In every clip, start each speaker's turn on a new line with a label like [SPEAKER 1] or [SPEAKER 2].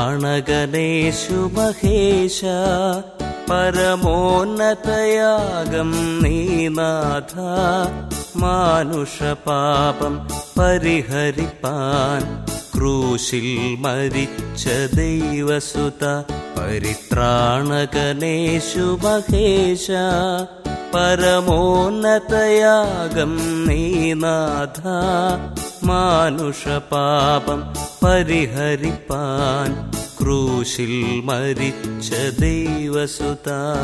[SPEAKER 1] പരിത്രാണകനേശു മഹേശ പരമോന്നതയാഗം നീനാഥ മാനുഷപാപം പരിഹരിപ്പാൻ ക്രൂശിൽ മരിച്ച ദൈവസുത പരിത്രാണകനേശു മഹേശ പരമോന്നതയാഗം നീനാഥ മാനുഷപാപം പരിഹരിപ്പാൻ ക്രൂശിൽ മരിച്ച ദൈവസുത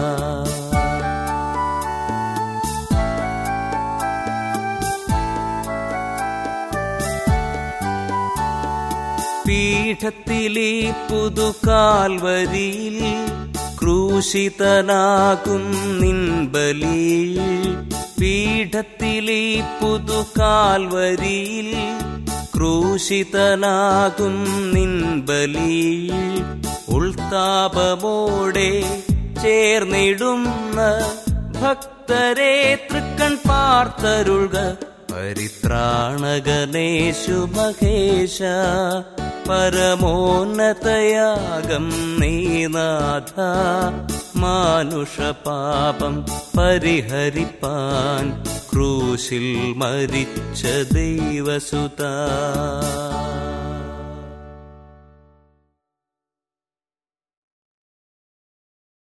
[SPEAKER 1] പീഠത്തിലെ പുതുകാൽവരിയിൽ ക്രൂശിതനാകും നിൻ ബലിയിൽ പീഠത്തിലെ പുതുകാൽവരിയിൽ ക്രൂശിതനാകും നിൻ ബലിയിൽ ഉൾത്താപമോടെ ചേർന്നിടുന്ന ഭക്തരെ തൃക്കൺ പാർത്തരുൾക പരിത്രാണകനേശു മഹേശ പരമോന്നതയാഗം നീനാഥ മാനുഷപാപം പരിഹരിപ്പാൻ ക്രൂശിൽ മരിച്ച ദൈവസുത